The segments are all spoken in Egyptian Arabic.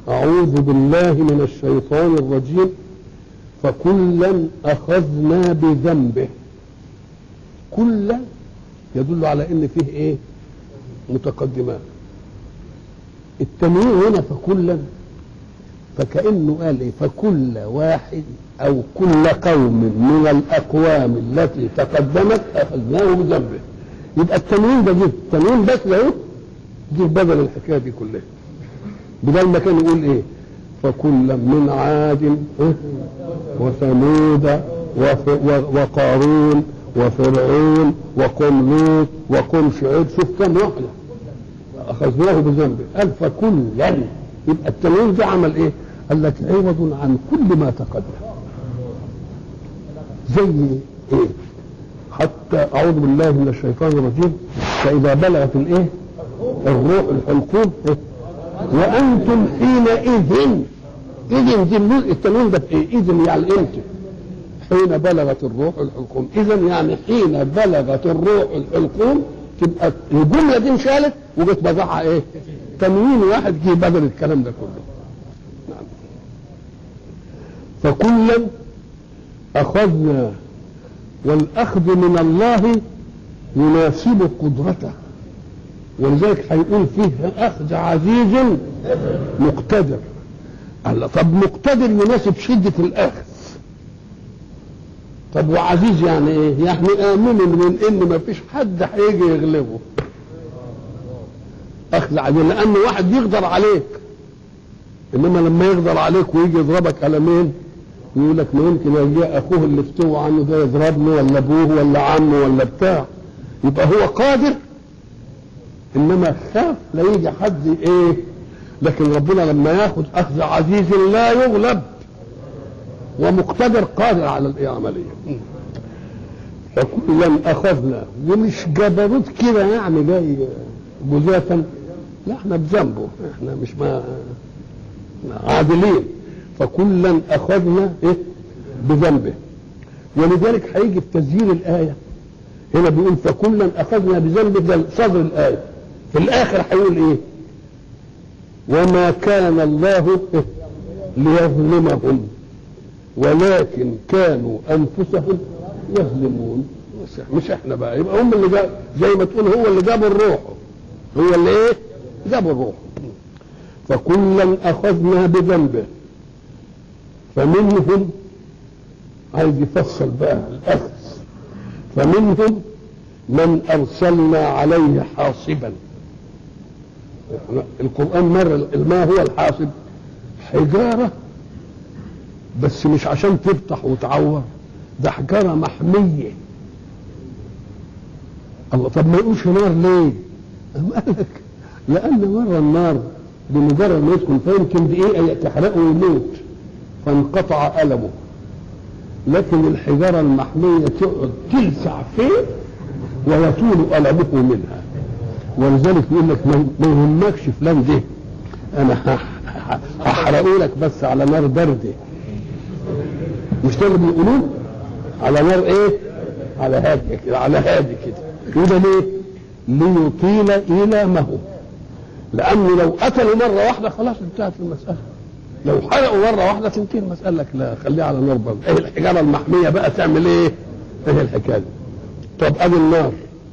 أعوذ بالله من الشيطان الرجيم فكلا أخذنا بذنبه كلا يدل على ان فيه ايه متقدمات التنوين هنا فكلا فكانه قال ايه فكل واحد او كل قوم من الاقوام التي تقدمت اخذناه بذنبه يبقى التنوين ده جه التنوين بس ده اهو جه بدل الحكايه دي كلها بدل ما كان يقول ايه فكلا من عاد وثمود وقارون وفرعون وقوم لوط وقوم شعيب شوف كم واحده اخذناه بذنبه قال فكلا يبقى التنوين ده عمل ايه؟ قال لك عوض عن كل ما تقدم زي ايه؟ حتى اعوذ بالله من الشيطان الرجيم فاذا بلغت الايه؟ الروح الحلقوم إيه؟ وانتم حينئذ اذن دي التنوين ده ايه؟ اذن يعني امتى؟ حين بلغت الروح الحلقوم اذا يعني حين بلغت الروح الحلقوم تبقى الجمله دي انشالت وجت بضعها ايه تنوين واحد جه بدل الكلام ده كله نعم. فكلا اخذنا والاخذ من الله يناسب قدرته ولذلك هيقول فيه اخذ عزيز مقتدر الله طب مقتدر يناسب شده الاخذ طب وعزيز يعني ايه؟ يعني امن من ان ما فيش حد هيجي يغلبه. اخذ عزيز لان واحد يقدر عليك. انما لما يقدر عليك ويجي يضربك على مين؟ يقول لك ما يمكن يجي اخوه اللي افتوى عنه ده يضربني ولا ابوه ولا عمه ولا بتاع. يبقى هو قادر انما خاف لا يجي حد ايه؟ لكن ربنا لما ياخذ اخذ عزيز لا يغلب ومقتدر قادر على العملية فكلا أخذنا ومش جبروت كده يعني جاي جزافا لا احنا بذنبه احنا مش ما عادلين فكلا أخذنا ايه بذنبه ولذلك هيجي في تسجيل الآية هنا بيقول فكلا أخذنا بذنبه ده صدر الآية في الآخر هيقول ايه وما كان الله ليظلمهم ولكن كانوا انفسهم يظلمون مش احنا بقى يبقى هم اللي جاب زي ما تقول هو اللي جابوا الروح هو اللي ايه جابوا الروح فكلا اخذنا بذنبه فمنهم عايز يفصل بقى الاخذ فمنهم من ارسلنا عليه حاصبا القران مر ما هو الحاصب حجاره بس مش عشان تفتح وتعور ده حجاره محميه الله طب ما يقولش نار ليه؟ أم قال لك لأن مرة النار بمجرد ما يدخل فيمكن دقيقة تحرقه ويموت فانقطع ألمه لكن الحجارة المحمية تقعد تلسع فيه ويطول ألمه منها ولذلك يقول لك ما يهمكش فلان ده أنا هحرقه لك بس على نار باردة مش ده اللي بيقولوه على نار ايه على هادي كده على هادي كده وده ليه ليطيل إيلامه لأنه لو قتلوا مرة واحدة خلاص انتهت المسألة لو حرقوا مرة واحدة تنتهي المسألة لك لا خليها على نار برضه ايه الحجارة المحمية بقى تعمل ايه ايه الحكاية طب ادي النار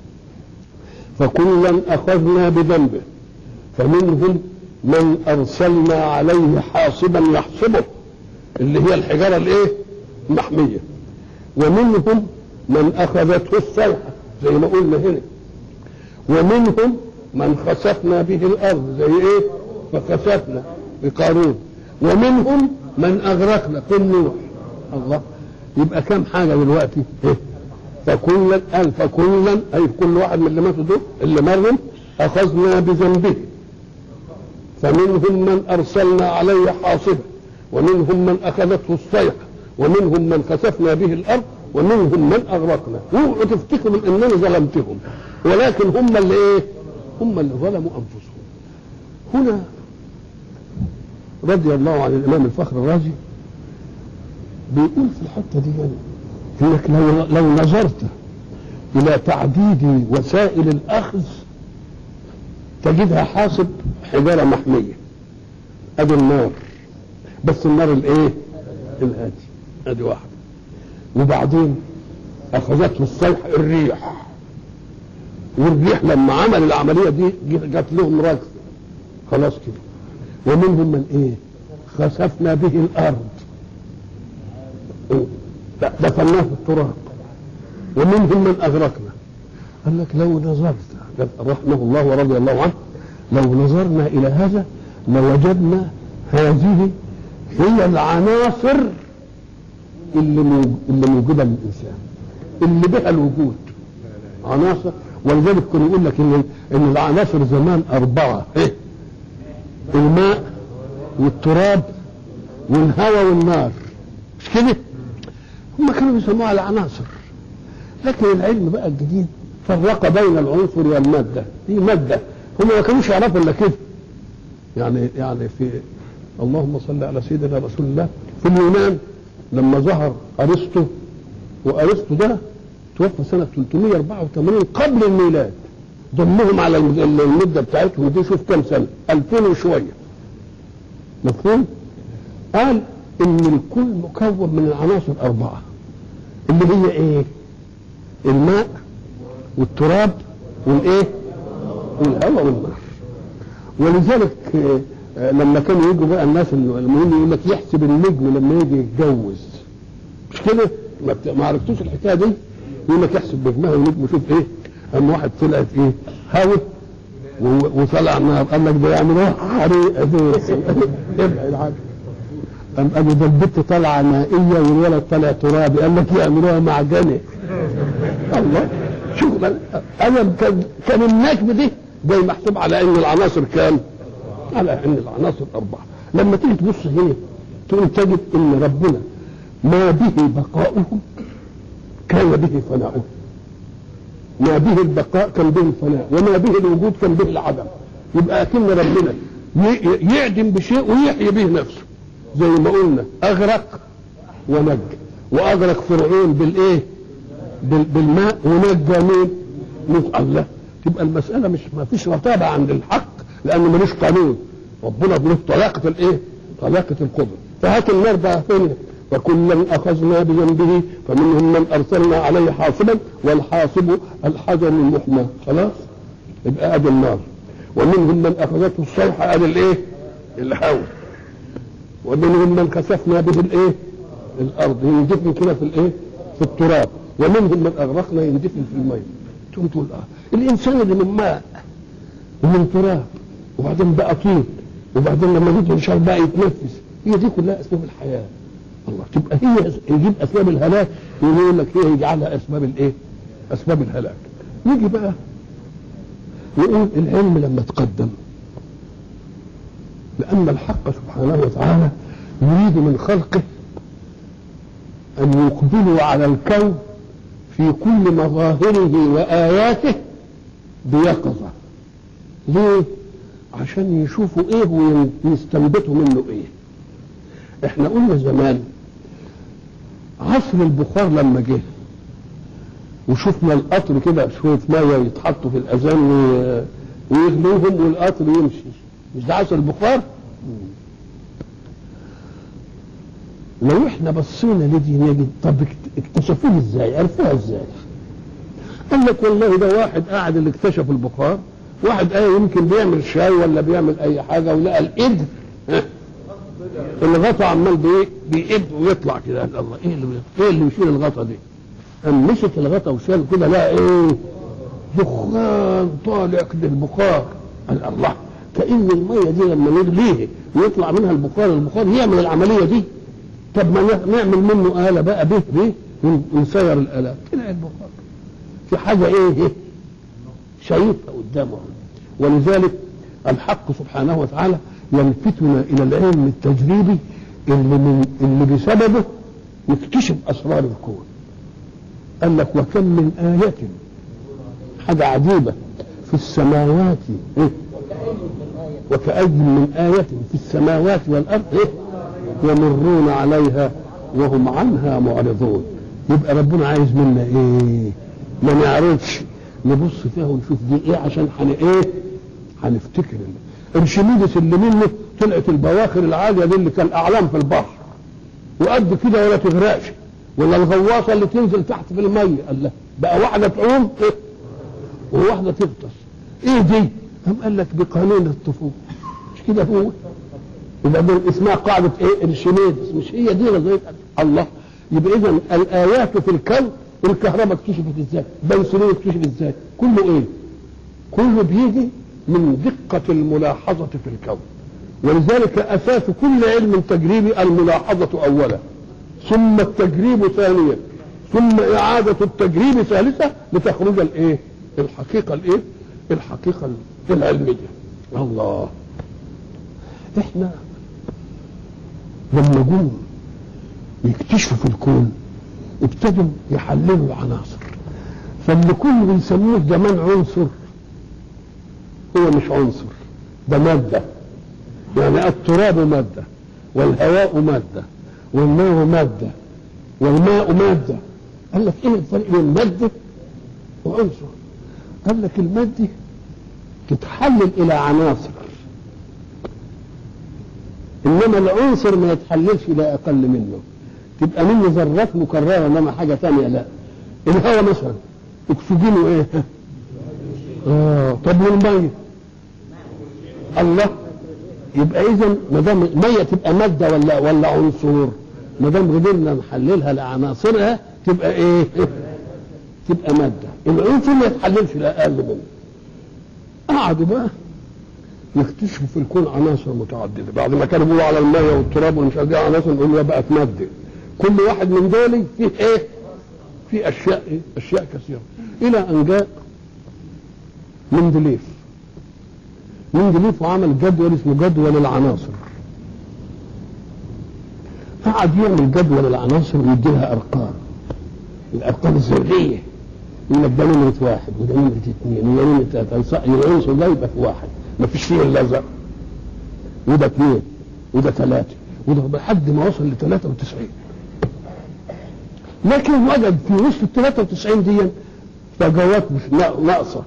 فكلا أخذنا بذنبه فمنهم من أرسلنا عليه حاصبا يحصبه اللي هي الحجارة الايه محمية ومنهم من أخذته الصيحة زي ما قلنا هنا ومنهم من خسفنا به الأرض زي إيه فخسفنا بقارون ومنهم من أغرقنا في نوح الله يبقى كم حاجة دلوقتي إيه؟ فكلا قال فكلا أي كل واحد من اللي ماتوا دول اللي مرهم أخذنا بذنبه فمنهم من أرسلنا عليه حاصبا ومنهم من أخذته الصيحة ومنهم من خسفنا به الارض ومنهم من اغرقنا اوعوا تفتكروا من انني ظلمتهم ولكن هم اللي ايه هم اللي ظلموا انفسهم هنا رضي الله عن الامام الفخر الرازي بيقول في الحته دي يعني انك لو لو نظرت الى تعديد وسائل الاخذ تجدها حاصب حجاره محميه ادي النار بس النار الايه الهادي ادي واحده وبعدين اخذته الصيحه الريح والريح لما عمل العمليه دي جات لهم رجل خلاص كده ومنهم من ايه خسفنا به الارض دفناه في التراب ومنهم من اغرقنا قال لك لو نظرت رحمه الله ورضي الله عنه لو نظرنا الى هذا لوجدنا هذه هي العناصر اللي اللي موجوده للانسان اللي بها الوجود عناصر ولذلك كانوا يقول لك ان ان العناصر زمان اربعه ايه الماء والتراب والهواء والنار مش كده هم كانوا بيسموها العناصر لكن العلم بقى الجديد فرق بين العنصر والماده دي ماده هم ما كانوش يعرفوا الا كده يعني يعني في اللهم صل على سيدنا رسول الله في اليونان لما ظهر ارسطو وارسطو ده توفى سنه 384 قبل الميلاد ضمهم على المده بتاعتهم دي شوف كم سنه 2000 وشويه مفهوم؟ قال ان الكل مكون من العناصر اربعه اللي هي ايه؟ الماء والتراب والايه؟ والهواء والنار ولذلك لما كانوا يجوا بقى الناس المهم يقول لك يحسب النجم لما يجي يتجوز مش كده؟ ما عرفتوش الحكايه دي؟ يقول لك يحسب نجمها ونجم شوف ايه؟ اما واحد طلعت ايه؟ هوا وطلع النار قال لك ده يعملوها حريقه دي ابعد عنه قام قالوا ده البت طالعه مائيه والولد طالع ترابي قال لك يعملوها معجنه الله شوف انا كان كان النجم دي جاي محسوب على ان العناصر كام؟ على ان العناصر اربعه لما تيجي تبص هنا تقوم تجد ان ربنا ما به بقاؤهم كان به فناؤهم ما به البقاء كان به الفناء وما به الوجود كان به العدم يبقى اكن ربنا يعدم بشيء ويحيي به نفسه زي ما قلنا اغرق ونجى واغرق فرعون بالايه بالماء ونجى مين من الله تبقى المساله مش ما فيش رتابه عند الحق لانه ملوش قانون ربنا له طلاقه الايه طلاقه القدره فهات النار بقى فين وكلا اخذنا بذنبه فمنهم من ارسلنا عليه حاصبا والحاصب الحجر المحمى خلاص يبقى ادي النار ومنهم من اخذته الصيحه ادي الايه الهوى ومنهم من كسفنا به الايه الارض يندفن كده في الايه في التراب ومنهم من اغرقنا يندفن في الماء تقوم تقول اه الانسان اللي من ماء ومن تراب وبعدين بقى طين وبعدين لما يجي ان شاء الله بقى يتنفس هي دي كلها اسباب الحياه الله تبقى هي يجيب اسباب الهلاك ويقول لك هي يجعلها اسباب الايه؟ اسباب الهلاك. نيجي بقى نقول العلم لما تقدم لأن الحق سبحانه وتعالى يريد من خلقه أن يقبلوا على الكون في كل مظاهره وآياته بيقظة ليه؟ عشان يشوفوا ايه ويستنبطوا منه ايه احنا قلنا زمان عصر البخار لما جه وشفنا القطر كده شويه ميه يتحطوا في الاذان ويغلوهم والقطر يمشي مش ده عصر البخار لو احنا بصينا لدي نجد طب اكتشفوه ازاي عرفوها ازاي قال لك والله ده واحد قاعد اللي اكتشف البخار واحد ايه يمكن بيعمل شاي ولا بيعمل اي حاجه ولقى القدر الغطا عمال بايه بيقب ويطلع كده قال الله ايه اللي ايه اللي بيشيل الغطا دي قام مسك الغطا وشال كده لقى ايه دخان طالع كده البخار قال الله كأن المية دي لما نغليه ويطلع منها البخار البخار يعمل العملية دي طب ما نعمل منه آلة بقى به به ونسير الآلات طلع البخار في حاجة ايه, إيه؟ شايفها قدامه ولذلك الحق سبحانه وتعالى يلفتنا الى العلم التجريبي اللي من اللي بسببه نكتشف اسرار الكون قال لك وكم من آية حاجة عجيبة في السماوات إيه؟ وكأي من آية في السماوات والأرض إيه؟ يمرون عليها وهم عنها معرضون يبقى ربنا عايز منا ايه ما نعرفش نبص فيها ونشوف دي ايه عشان حن ايه هنفتكر ارشميدس اللي منه طلعت البواخر العاليه دي اللي كان اعلام في البحر وقد كده ولا تغرقش ولا الغواصه اللي تنزل تحت في الميه قال لا بقى واحده تعوم إيه؟ وواحده تغطس ايه دي؟ قام قال لك بقانون الطفوله مش كده هو يبقى دي اسمها قاعده ايه؟ الشميدس مش هي دي نظريه الله يبقى اذا الايات في الكون الكهرباء اكتشفت ازاي؟ بنسلين اكتشف ازاي؟ كله ايه؟ كله بيجي من دقة الملاحظة في الكون ولذلك أساس كل علم تجريبي الملاحظة أولا ثم التجريب ثانيا ثم إعادة التجريب ثالثة لتخرج الإيه؟ الحقيقة الإيه؟ الحقيقة العلمية الله إحنا لما جم يكتشفوا في الكون ابتدوا يحللوا العناصر فاللي كانوا بيسموه زمان عنصر هو مش عنصر ده مادة يعني التراب مادة والهواء مادة والماء مادة والماء مادة قال لك ايه الفرق بين مادة وعنصر قال لك المادة تتحلل الى عناصر انما العنصر ما يتحللش الى اقل منه تبقى منه ذرات مكرره انما حاجه ثانيه لا الهواء مثلا اكسجينه ايه اه طب والميه الله يبقى اذا ما دام الميه تبقى ماده ولا ولا عنصر ما دام قدرنا نحللها لعناصرها تبقى ايه؟ تبقى ماده العنصر ما يتحللش لا اقل منه قعدوا بقى يكتشفوا في الكون عناصر متعدده بعد ما كانوا بيقولوا على الميه والتراب ومش عارف ايه عناصر نقول بقت ماده كل واحد من دول فيه ايه؟ فيه اشياء ايه؟ اشياء كثيره الى ان جاء مندليف مندليف وعمل جدول اسمه جدول العناصر قعد يعمل جدول العناصر ويدي لها ارقام الارقام الذريه يقول لك ده نمرة واحد وده نمرة اثنين وده نمرة ثلاثة العنصر ده يبقى في واحد ما فيش فيه الا زر وده اثنين وده ثلاثة وده لحد ما وصل ل 93 لكن وجد في وسط ال 93 دي فجوات مش ناقصة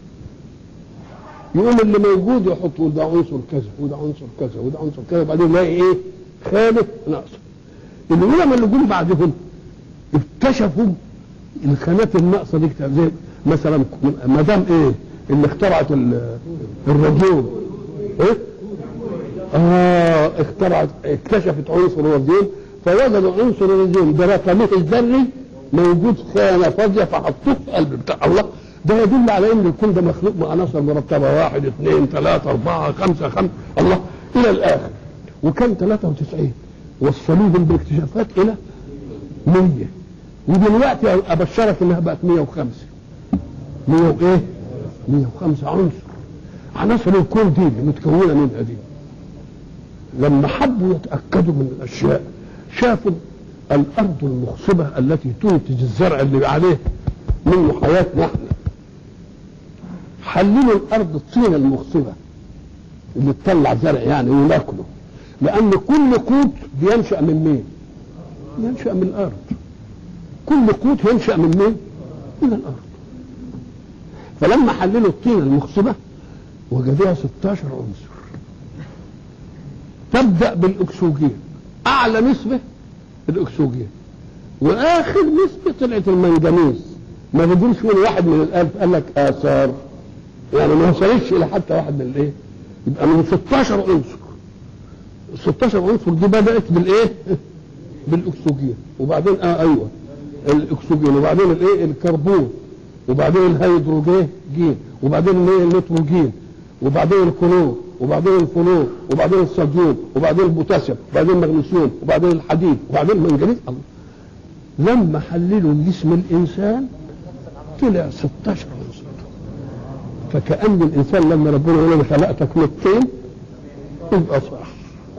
يقوم اللي موجود يحط ده عنصر كذا وده عنصر كذا وده عنصر كذا وبعدين يلاقي ايه خالف ناقصه العلماء اللي جم بعدهم اكتشفوا الخانات الناقصه دي زي مثلا مدام ايه اللي اخترعت الراديوم ايه اه اخترعت اكتشفت عنصر الراديوم فوجدوا عنصر الراديوم برقمه الذري موجود خانه فاضيه فحطوه في قلب بتاع الله ده يدل على ان الكون ده مخلوق من عناصر مرتبه واحد اثنين ثلاثه اربعه خمسه خمسه الله الى الاخر وكان 93 وصلوهم بالاكتشافات الى 100 ودلوقتي ابشرك انها بقت 105 100 وايه؟ 105 عنصر عناصر الكون دي اللي متكونه منها دي لما حبوا يتاكدوا من الاشياء شافوا الارض المخصبه التي تنتج الزرع اللي عليه منه حياتنا احنا حللوا الارض الطينه المخصبه اللي تطلع زرع يعني وناكله لان كل قوت بينشا من مين؟ ينشا من الارض كل قوت ينشا من مين؟ من الارض فلما حللوا الطينه المخصبه وجدوها 16 عنصر تبدا بالاكسجين اعلى نسبه الاكسجين واخر نسبه طلعت المنجنيز ما بدونش من واحد من الالف قال لك اثار يعني ما وصلتش الى حتى واحد من الايه يبقى من 16 عنصر 16 عنصر دي بدات بالايه بالاكسجين وبعدين اه ايوه الاكسجين وبعدين الايه الكربون وبعدين الهيدروجين وبعدين الايه النيتروجين وبعدين الكلور وبعدين الفلور وبعدين الصوديوم وبعدين البوتاسيوم وبعدين المغنيسيوم وبعدين الحديد وبعدين المنجنيز الله لما حللوا جسم الانسان طلع 16 عنصر فكأن الانسان لما ربنا يقول انا خلقتك من الطين يبقى صح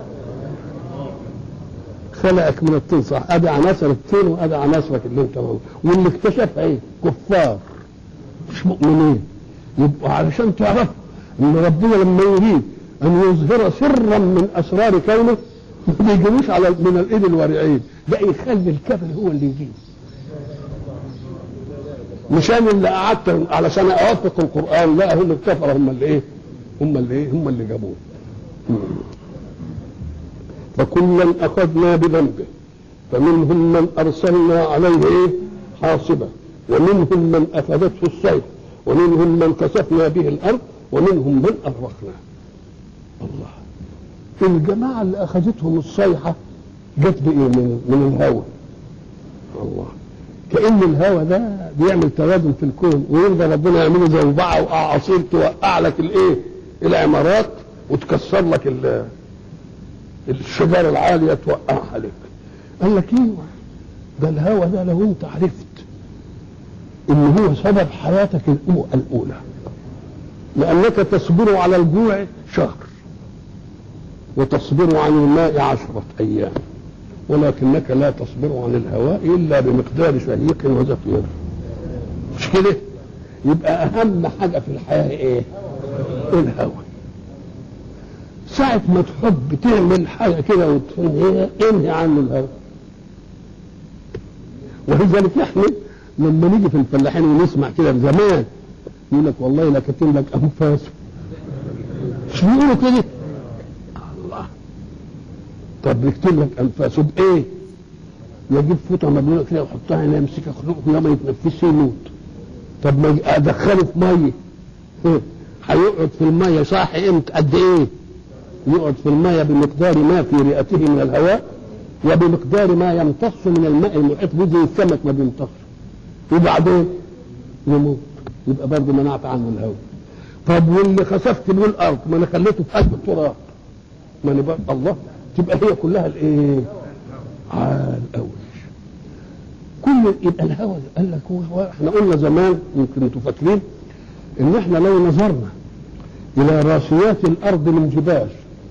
خلقك من الطين صح ادي عناصر الطين وادي عناصرك اللي انت موجود واللي اكتشفها ايه كفار مش مؤمنين يبقوا علشان تعرف ان ربنا لما يريد ان يظهر سرا من اسرار كونه ما بيجيبوش على من الايد الورعين ده يخلي الكافر هو اللي يجيب مش انا اللي قعدت علشان اوافق القران لا هم الكفره هم اللي ايه هم اللي ايه هم اللي جابوه فكلا اخذنا بذنبه فمنهم من ارسلنا عليه ايه حاصبا ومنهم من اخذته الصيف ومنهم من كسفنا به الارض ومنهم من اغرقنا الله الجماعه اللي اخذتهم الصيحه جت بايه من من الهوى الله كان الهوى ده بيعمل توازن في الكون ويرضى ربنا يعمله زوبعه واعاصير توقع لك الايه العمارات وتكسر لك ال- الشجر العاليه توقعها لك قال لك ايوه ده الهوى ده لو انت عرفت ان هو سبب حياتك الأو- الاولى لانك تصبر على الجوع شهر وتصبر عن الماء عشرة ايام ولكنك لا تصبر عن الهواء الا بمقدار شهيق وزفير مش كده يبقى اهم حاجه في الحياه ايه الهواء ساعة ما تحب تعمل حاجة كده وتنهيها انهي عنه الهواء ولذلك احنا لما نيجي في الفلاحين ونسمع كده زمان يقول لك والله لا كاتب لك انفاسه مش بيقولوا كده الله طب يكتب لك انفاسه بايه؟ يجيب فوطه مبلوله كده ويحطها هنا يمسكها خلقه ما يتنفسش يموت طب ما ادخله في ميه إيه؟ هيقعد في الميه صاحي امتى قد ايه؟ يقعد في الميه بمقدار ما في رئته من الهواء وبمقدار ما يمتص من الماء المحيط به زي السمك ما بيمتص وبعدين يموت يبقى برضه منعت عنه الهواء طب واللي خسفت به الارض ما انا خليته في قلب التراب ما انا بقى الله تبقى هي كلها الايه؟ عال قوي كل يبقى الهوى قال لك هو هو احنا قلنا زمان يمكن انتوا فاكرين ان احنا لو نظرنا الى راسيات الارض من جبال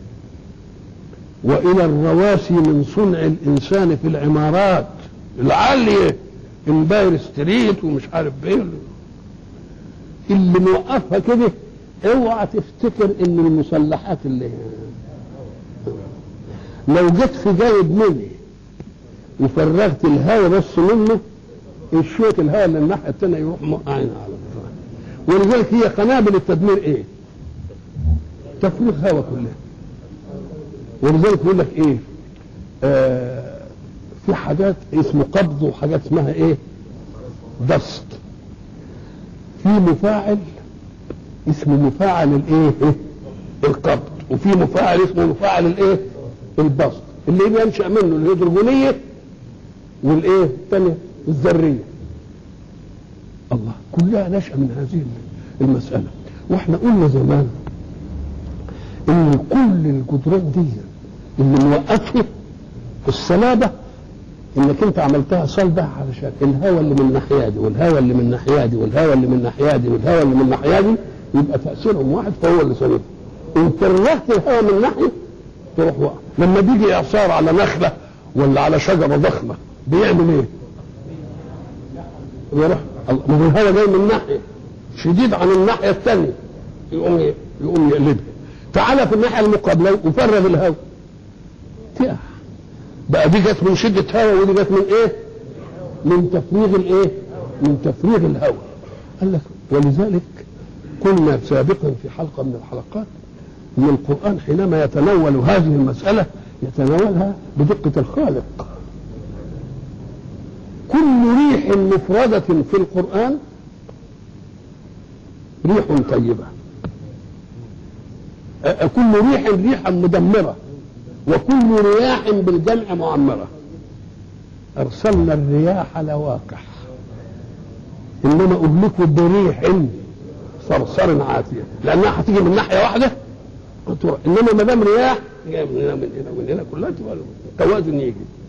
والى الرواسي من صنع الانسان في العمارات العاليه امباير ستريت ومش عارف ايه اللي موقفها كده اوعى تفتكر ان المسلحات اللي لو جيت في جانب مني وفرغت الهواء بس منه الشوية الهواء اللي الناحية التانية يروح موقعين على الفرع ولذلك هي قنابل التدمير ايه؟ تفريغ هواء كلها ولذلك يقول لك ايه؟ آه في حاجات اسمه قبض وحاجات اسمها ايه؟ دست في مفاعل اسمه مفاعل الايه؟ إيه؟ القبض وفي مفاعل اسمه مفاعل الايه؟ البسط اللي بينشا منه الهيدروجينيه والايه الثانيه الذريه الله كلها نشأة من هذه المسألة واحنا قلنا زمان ان كل الجدران دي اللي موقفه الصلابة انك انت عملتها صلبة علشان الهواء اللي من الناحية دي والهواء اللي من الناحية دي والهواء اللي من الناحية دي والهواء اللي من الناحية دي يبقى تأثيرهم واحد فهو اللي صلب ان كرهت الهواء من ناحية تروح واقع لما بيجي اعصار على نخلة ولا على شجرة ضخمة بيعمل ايه؟ يروح ما هو الهواء جاي من ناحية شديد عن الناحية الثانية يقوم ي- يقوم يقلبها تعالى في الناحية المقابلة وفرغ الهواء تقع بقى دي جت من شدة هواء ودي جت من ايه؟ من تفريغ الايه؟ من تفريغ الهواء قال لك ولذلك قلنا سابقا في حلقة من الحلقات ان القرآن حينما يتناول هذه المسألة يتناولها بدقة الخالق كل ريح مفردة في القرآن ريح طيبة أ- كل ريح ريحا مدمرة وكل رياح بالجمع معمرة أرسلنا الرياح لواقح إنما أهلكوا بريح صرصر عاتية لأنها هتيجي من ناحية واحدة وتروح. إنما ما دام رياح جاية من هنا من هنا من هنا كلها تبقى توازن يجي